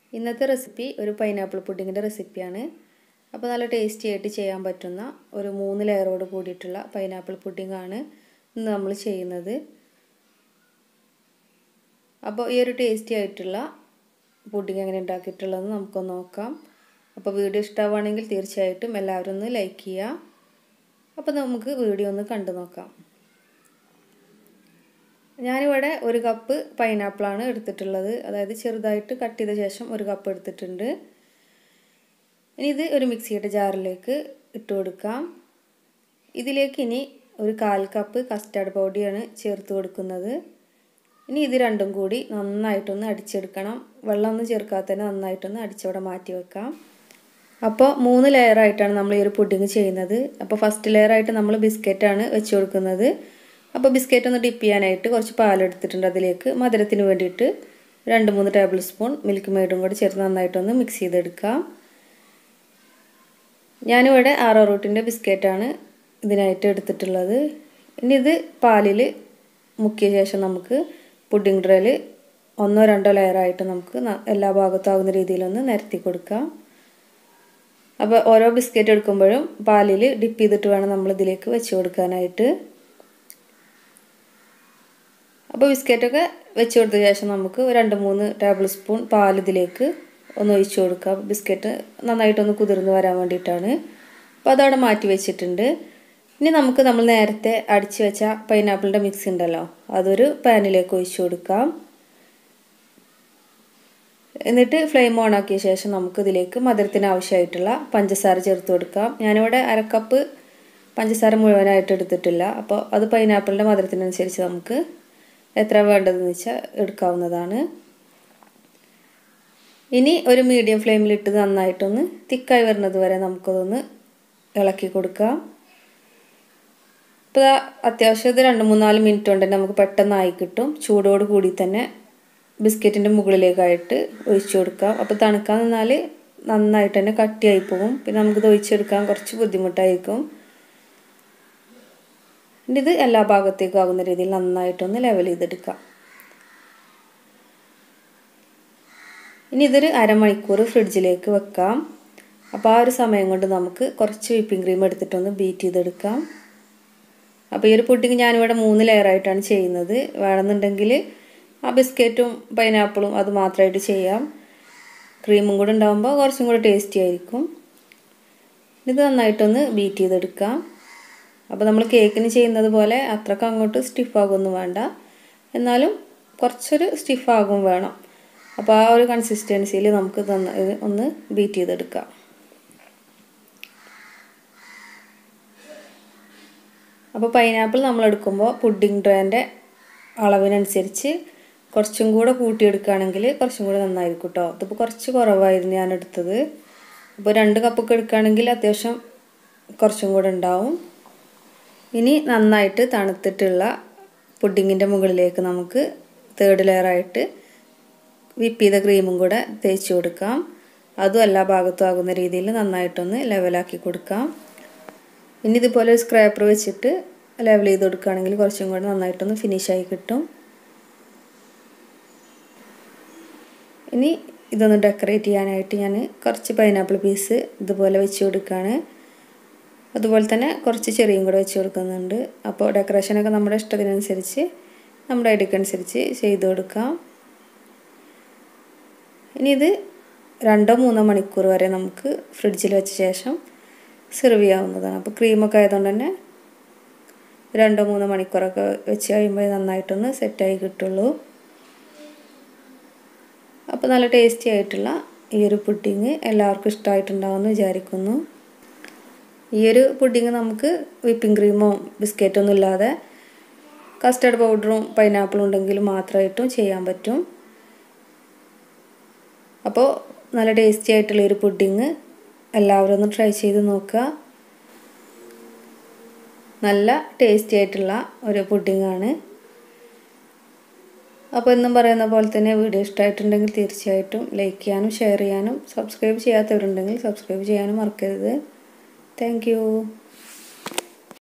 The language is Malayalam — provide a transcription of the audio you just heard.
ഇന്നത്തെ റെസിപ്പി ഒരു പൈനാപ്പിൾ പുഡിങ്ങിൻ്റെ റെസിപ്പിയാണ് അപ്പോൾ നല്ല ടേസ്റ്റി ആയിട്ട് ചെയ്യാൻ പറ്റുന്ന ഒരു മൂന്ന് ലെയറോട് കൂടിയിട്ടുള്ള പൈനാപ്പിൾ പുഡിങ്ങാണ് ഇന്ന് നമ്മൾ ചെയ്യുന്നത് അപ്പോൾ ഈ ഒരു ടേസ്റ്റി ആയിട്ടുള്ള പുഡിങ് എങ്ങനെ ഉണ്ടാക്കിയിട്ടുള്ളതെന്ന് നമുക്കൊന്ന് നോക്കാം അപ്പോൾ വീഡിയോ ഇഷ്ടമാവുകയാണെങ്കിൽ തീർച്ചയായിട്ടും എല്ലാവരും ഒന്ന് ലൈക്ക് ചെയ്യുക അപ്പോൾ നമുക്ക് വീഡിയോ ഒന്ന് കണ്ടു നോക്കാം ഞാനിവിടെ ഒരു കപ്പ് പൈനാപ്പിളാണ് എടുത്തിട്ടുള്ളത് അതായത് ചെറുതായിട്ട് കട്ട് ചെയ്ത ശേഷം ഒരു കപ്പ് എടുത്തിട്ടുണ്ട് ഇനി ഇത് ഒരു മിക്സിയുടെ ജാറിലേക്ക് ഇട്ട് കൊടുക്കാം ഇതിലേക്ക് ഇനി ഒരു കാൽ കപ്പ് കസ്റ്റാർഡ് പൗഡിയാണ് ചേർത്ത് കൊടുക്കുന്നത് ഇനി ഇത് രണ്ടും കൂടി നന്നായിട്ടൊന്ന് അടിച്ചെടുക്കണം വെള്ളമൊന്നും ചേർക്കാതെ തന്നെ നന്നായിട്ടൊന്ന് അടിച്ചവിടെ മാറ്റി വെക്കാം അപ്പോൾ മൂന്ന് ലെയറായിട്ടാണ് നമ്മൾ ഈ ഒരു പുഡിങ് ചെയ്യുന്നത് അപ്പോൾ ഫസ്റ്റ് ലെയറായിട്ട് നമ്മൾ ബിസ്ക്കറ്റാണ് വെച്ച് കൊടുക്കുന്നത് അപ്പോൾ ബിസ്ക്കറ്റ് ഒന്ന് ഡിപ്പ് ചെയ്യാനായിട്ട് കുറച്ച് പാലെടുത്തിട്ടുണ്ട് അതിലേക്ക് മധുരത്തിന് വേണ്ടിയിട്ട് രണ്ട് മൂന്ന് ടേബിൾ സ്പൂൺ മിൽക്ക് മെയ്ഡും കൂടി ചേർത്ത് നന്നായിട്ടൊന്ന് മിക്സ് ചെയ്തെടുക്കാം ഞാനിവിടെ ആറോ റൂട്ടിൻ്റെ ബിസ്ക്കറ്റാണ് ഇതിനായിട്ട് എടുത്തിട്ടുള്ളത് ഇനി ഇത് പാലിൽ മുക്കിയ ശേഷം നമുക്ക് പുഡിംഗ് ട്രേയിൽ ഒന്നോ രണ്ടോ ലെയറായിട്ട് നമുക്ക് എല്ലാ ഭാഗത്തും ആകുന്ന രീതിയിലൊന്ന് നിരത്തി കൊടുക്കാം അപ്പോൾ ഓരോ ബിസ്ക്കറ്റ് എടുക്കുമ്പോഴും പാലിൽ ഡിപ്പ് ചെയ്തിട്ട് വേണം നമ്മൾ ഇതിലേക്ക് വെച്ച് കൊടുക്കാനായിട്ട് അപ്പോൾ ബിസ്ക്കറ്റൊക്കെ വെച്ച് കൊടുത്ത ശേഷം നമുക്ക് രണ്ട് മൂന്ന് ടേബിൾ സ്പൂൺ പാൽ ഇതിലേക്ക് ഒന്ന് ഒഴിച്ച് കൊടുക്കുക ബിസ്ക്കറ്റ് നന്നായിട്ടൊന്ന് കുതിർന്ന് വരാൻ വേണ്ടിയിട്ടാണ് അപ്പോൾ അതവിടെ മാറ്റി വെച്ചിട്ടുണ്ട് ഇനി നമുക്ക് നമ്മൾ നേരത്തെ അടിച്ച് വെച്ച പൈനാപ്പിളിൻ്റെ മിക്സ് ഉണ്ടല്ലോ അതൊരു പാനിലേക്ക് ഒഴിച്ച് കൊടുക്കാം എന്നിട്ട് ഫ്ലെയിം ഓൺ ആക്കിയ ശേഷം നമുക്ക് ഇതിലേക്ക് മധുരത്തിന് ആവശ്യമായിട്ടുള്ള പഞ്ചസാര ചേർത്ത് കൊടുക്കാം ഞാനിവിടെ അരക്കപ്പ് പഞ്ചസാര മുഴുവനായിട്ട് എടുത്തിട്ടില്ല അപ്പോൾ അത് പൈനാപ്പിളിൻ്റെ മധുരത്തിനനുസരിച്ച് നമുക്ക് എത്ര വേണ്ടതെന്ന് വെച്ചാൽ എടുക്കാവുന്നതാണ് ഇനി ഒരു മീഡിയം ഫ്ലെയിമിലിട്ട് നന്നായിട്ടൊന്ന് തിക്കായി വരുന്നത് വരെ നമുക്കതൊന്ന് ഇളക്കി കൊടുക്കാം ഇപ്പോൾ അത്യാവശ്യം ഇത് രണ്ട് മൂന്നാല് മിനിറ്റ് കൊണ്ട് തന്നെ നമുക്ക് പെട്ടെന്ന് ആയി കിട്ടും ചൂടോട് കൂടി തന്നെ ബിസ്ക്കറ്റിൻ്റെ മുകളിലേക്കായിട്ട് ഒഴിച്ചു കൊടുക്കാം അപ്പോൾ തണുക്കാൻ നിന്നാൽ നന്നായിട്ട് തന്നെ കട്ടിയായി പോകും പിന്നെ നമുക്കിത് ഒഴിച്ചെടുക്കാൻ കുറച്ച് ബുദ്ധിമുട്ടായിരിക്കും ഇത് എല്ലാ ഭാഗത്തേക്കും ആകുന്ന രീതിയിൽ നന്നായിട്ടൊന്ന് ലെവൽ ചെയ്തെടുക്കാം ഇനി ഇതൊരു അരമണിക്കൂർ ഫ്രിഡ്ജിലേക്ക് വെക്കാം അപ്പോൾ ആ ഒരു സമയം കൊണ്ട് നമുക്ക് കുറച്ച് വിപ്പിംഗ് ക്രീം എടുത്തിട്ടൊന്ന് ബീറ്റ് ചെയ്തെടുക്കാം അപ്പോൾ ഈ ഒരു പുഡിങ് ഞാനിവിടെ മൂന്ന് ലെയറായിട്ടാണ് ചെയ്യുന്നത് വേണമെന്നുണ്ടെങ്കിൽ ആ ബിസ്ക്കറ്റും പൈനാപ്പിളും അത് മാത്രമായിട്ട് ചെയ്യാം ക്രീമും കൂടെ ഉണ്ടാകുമ്പോൾ കുറച്ചും കൂടെ ടേസ്റ്റി ആയിരിക്കും ഇത് നന്നായിട്ടൊന്ന് ബീറ്റ് ചെയ്തെടുക്കാം അപ്പോൾ നമ്മൾ കേക്കിന് ചെയ്യുന്നത് പോലെ അത്രക്ക് അങ്ങോട്ട് സ്റ്റിഫാകൊന്നും വേണ്ട എന്നാലും കുറച്ചൊരു സ്റ്റിഫാകും വേണം അപ്പോൾ ആ ഒരു കൺസിസ്റ്റൻസിയിൽ നമുക്ക് ഒന്ന് ബീറ്റ് ചെയ്തെടുക്കാം അപ്പോൾ പൈനാപ്പിൾ നമ്മൾ എടുക്കുമ്പോൾ പുഡിംഗ് ട്രേൻ്റെ അളവിനനുസരിച്ച് കുറച്ചും കൂടെ കൂട്ടിയെടുക്കുകയാണെങ്കിൽ കുറച്ചും കൂടെ നന്നായിരിക്കും കേട്ടോ ഇതിപ്പോൾ കുറച്ച് കുറവായിരുന്നു ഞാൻ എടുത്തത് അപ്പോൾ രണ്ട് കപ്പൊക്കെ എടുക്കുകയാണെങ്കിൽ അത്യാവശ്യം കുറച്ചും കൂടെ ഉണ്ടാവും ഇനി നന്നായിട്ട് തണുത്തിട്ടുള്ള പുഡിങ്ങിൻ്റെ മുകളിലേക്ക് നമുക്ക് തേർഡ് ലെയറായിട്ട് വിപ്പ് ചെയ്ത ക്രീമും കൂടെ തേച്ച് കൊടുക്കാം അതും എല്ലാ ഭാഗത്തും ആകുന്ന രീതിയിൽ നന്നായിട്ടൊന്ന് ലെവലാക്കി കൊടുക്കാം ഇനി ഇതുപോലെ ഒരു സ്ക്രാപ്പർ വെച്ചിട്ട് ലെവൽ ചെയ്ത് കൊടുക്കുകയാണെങ്കിൽ കുറച്ചും കൂടെ നന്നായിട്ടൊന്ന് ഫിനിഷായി കിട്ടും ഇനി ഇതൊന്ന് ഡെക്കറേറ്റ് ചെയ്യാനായിട്ട് ഞാൻ കുറച്ച് പൈനാപ്പിൾ പീസ് ഇതുപോലെ വെച്ച് കൊടുക്കുകയാണ് അതുപോലെ തന്നെ കുറച്ച് ചെറിയും കൂടെ വെച്ച് കൊടുക്കുന്നുണ്ട് അപ്പോൾ ഡെക്കറേഷനൊക്കെ നമ്മുടെ ഇഷ്ടത്തിനനുസരിച്ച് നമ്മുടെ ഐഡിയക്കനുസരിച്ച് ചെയ്ത് കൊടുക്കാം ഇനി ഇത് രണ്ടോ മൂന്നോ മണിക്കൂർ വരെ നമുക്ക് ഫ്രിഡ്ജിൽ വെച്ച ശേഷം സെർവ് ചെയ്യാവുന്നതാണ് അപ്പോൾ ക്രീമൊക്കെ ആയതുകൊണ്ട് തന്നെ രണ്ടോ മൂന്നോ മണിക്കൂറൊക്കെ വെച്ച് കഴിയുമ്പോൾ നന്നായിട്ടൊന്ന് സെറ്റായി കിട്ടുള്ളൂ അപ്പോൾ നല്ല ടേസ്റ്റി ആയിട്ടുള്ള ഈ ഒരു പുഡിങ് എല്ലാവർക്കും ഇഷ്ടമായിട്ടുണ്ടാവുമെന്ന് വിചാരിക്കുന്നു ഈ ഒരു പുഡിങ് നമുക്ക് വിപ്പിംഗ് ക്രീമോ ബിസ്ക്കറ്റൊന്നും ഇല്ലാതെ കസ്റ്റർഡ് പൗഡറും പൈനാപ്പിളും ഉണ്ടെങ്കിൽ മാത്രമായിട്ടും ചെയ്യാൻ പറ്റും അപ്പോൾ നല്ല ടേസ്റ്റി ആയിട്ടുള്ള ഒരു പുഡിങ് എല്ലാവരും ഒന്ന് ട്രൈ ചെയ്ത് നോക്കുക നല്ല ടേസ്റ്റി ആയിട്ടുള്ള ഒരു പുഡിങ്ങാണ് അപ്പോൾ എന്നും പറയുന്ന പോലെ തന്നെ വീഡിയോ ഇഷ്ടമായിട്ടുണ്ടെങ്കിൽ തീർച്ചയായിട്ടും ലൈക്ക് ചെയ്യാനും ഷെയർ ചെയ്യാനും സബ്സ്ക്രൈബ് ചെയ്യാത്തവരുണ്ടെങ്കിൽ സബ്സ്ക്രൈബ് ചെയ്യാനും മറക്കരുത് താങ്ക്